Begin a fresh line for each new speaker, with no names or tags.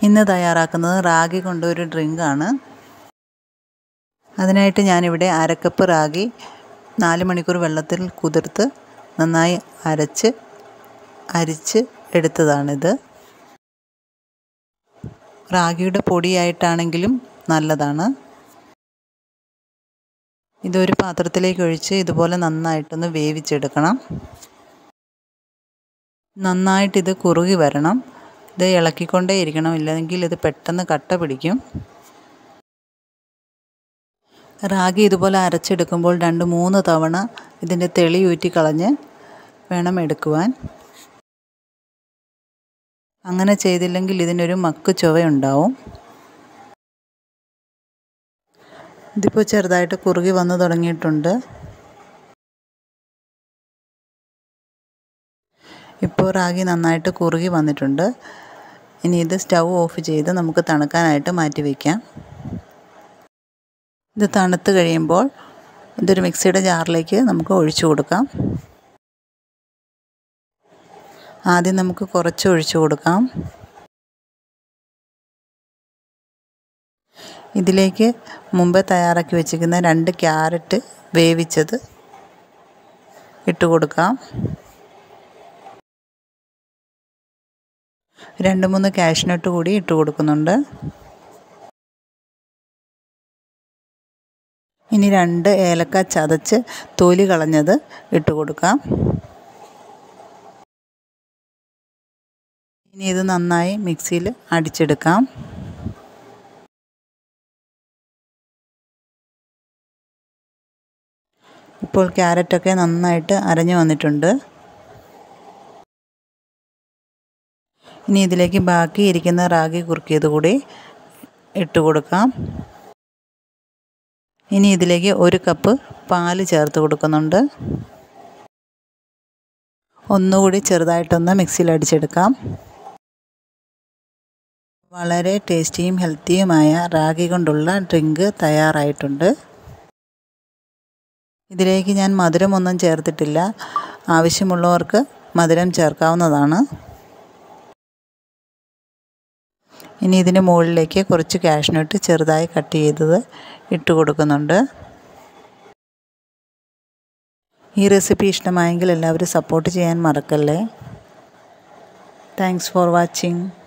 ഇന്ന് തയ്യാറാക്കുന്നത് റാഗി കൊണ്ട് ഒരു ഡ്രിങ്കാണ് അതിനായിട്ട് ഞാനിവിടെ അരക്കപ്പ് റാഗി നാല് മണിക്കൂർ വെള്ളത്തിൽ കുതിർത്ത് നന്നായി അരച്ച് അരിച്ച് എടുത്തതാണിത് റാഗിയുടെ പൊടിയായിട്ടാണെങ്കിലും നല്ലതാണ് ഇതൊരു പാത്രത്തിലേക്ക് ഒഴിച്ച് ഇതുപോലെ നന്നായിട്ടൊന്ന് വേവിച്ചെടുക്കണം നന്നായിട്ട് ഇത് കുറുകി വരണം ഇത് ഇളക്കിക്കൊണ്ടേ ഇരിക്കണം ഇല്ലെങ്കിൽ ഇത് പെട്ടെന്ന് കട്ട പിടിക്കും റാഗി ഇതുപോലെ അരച്ചെടുക്കുമ്പോൾ രണ്ട് മൂന്ന് തവണ ഇതിൻ്റെ തെളി ഊറ്റി കളഞ്ഞ് വേണം എടുക്കുവാൻ അങ്ങനെ ചെയ്തില്ലെങ്കിൽ ഇതിനൊരു മക്ക് ചുവയുണ്ടാവും ഇതിപ്പോൾ ചെറുതായിട്ട് കുറുകി വന്ന് തുടങ്ങിയിട്ടുണ്ട് ഇപ്പോൾ റാഗി നന്നായിട്ട് കുറുകി വന്നിട്ടുണ്ട് ഇനി ഇത് സ്റ്റൗ ഓഫ് ചെയ്ത് നമുക്ക് തണുക്കാനായിട്ട് മാറ്റി വയ്ക്കാം ഇത് തണുത്ത് കഴിയുമ്പോൾ ഇതൊരു മിക്സിയുടെ ജാറിലേക്ക് നമുക്ക് ഒഴിച്ചു കൊടുക്കാം ആദ്യം നമുക്ക് കുറച്ച് ഒഴിച്ചു കൊടുക്കാം ഇതിലേക്ക് മുമ്പ് തയ്യാറാക്കി വെച്ചിരിക്കുന്ന രണ്ട് ക്യാരറ്റ് വേവിച്ചത് ഇട്ട് കൊടുക്കാം രണ്ട് മൂന്ന് കാഷ്നട്ട് കൂടി ഇട്ട് കൊടുക്കുന്നുണ്ട് ഇനി രണ്ട് ഏലക്ക ചതച്ച് തൊലി കളഞ്ഞത് ഇട്ട് കൊടുക്കാം ഇനി ഇത് നന്നായി മിക്സിയിൽ അടിച്ചെടുക്കാം ഇപ്പോൾ ക്യാരറ്റൊക്കെ നന്നായിട്ട് അരഞ്ഞു വന്നിട്ടുണ്ട് ഇനി ഇതിലേക്ക് ബാക്കി ഇരിക്കുന്ന റാഗി കുറുക്കിയത് കൂടി ഇട്ട് കൊടുക്കാം ഇനി ഇതിലേക്ക് ഒരു കപ്പ് പാല് ചേർത്ത് കൊടുക്കുന്നുണ്ട് ഒന്നുകൂടി ചെറുതായിട്ടൊന്ന് മിക്സിയിൽ അടിച്ചെടുക്കാം വളരെ ടേസ്റ്റിയും ഹെൽത്തിയുമായ റാഗി കൊണ്ടുള്ള ഡ്രിങ്ക് തയ്യാറായിട്ടുണ്ട് ഇതിലേക്ക് ഞാൻ മധുരമൊന്നും ചേർത്തിട്ടില്ല ആവശ്യമുള്ളവർക്ക് മധുരം ചേർക്കാവുന്നതാണ് ഇനി ഇതിന് മുകളിലേക്ക് കുറച്ച് കാഷ്നട്ട് ചെറുതായി കട്ട് ചെയ്തത് ഇട്ട് കൊടുക്കുന്നുണ്ട് ഈ റെസിപ്പി ഇഷ്ടമായെങ്കിൽ എല്ലാവരും സപ്പോർട്ട് ചെയ്യാൻ മറക്കല്ലേ താങ്ക്സ് ഫോർ വാച്ചിങ്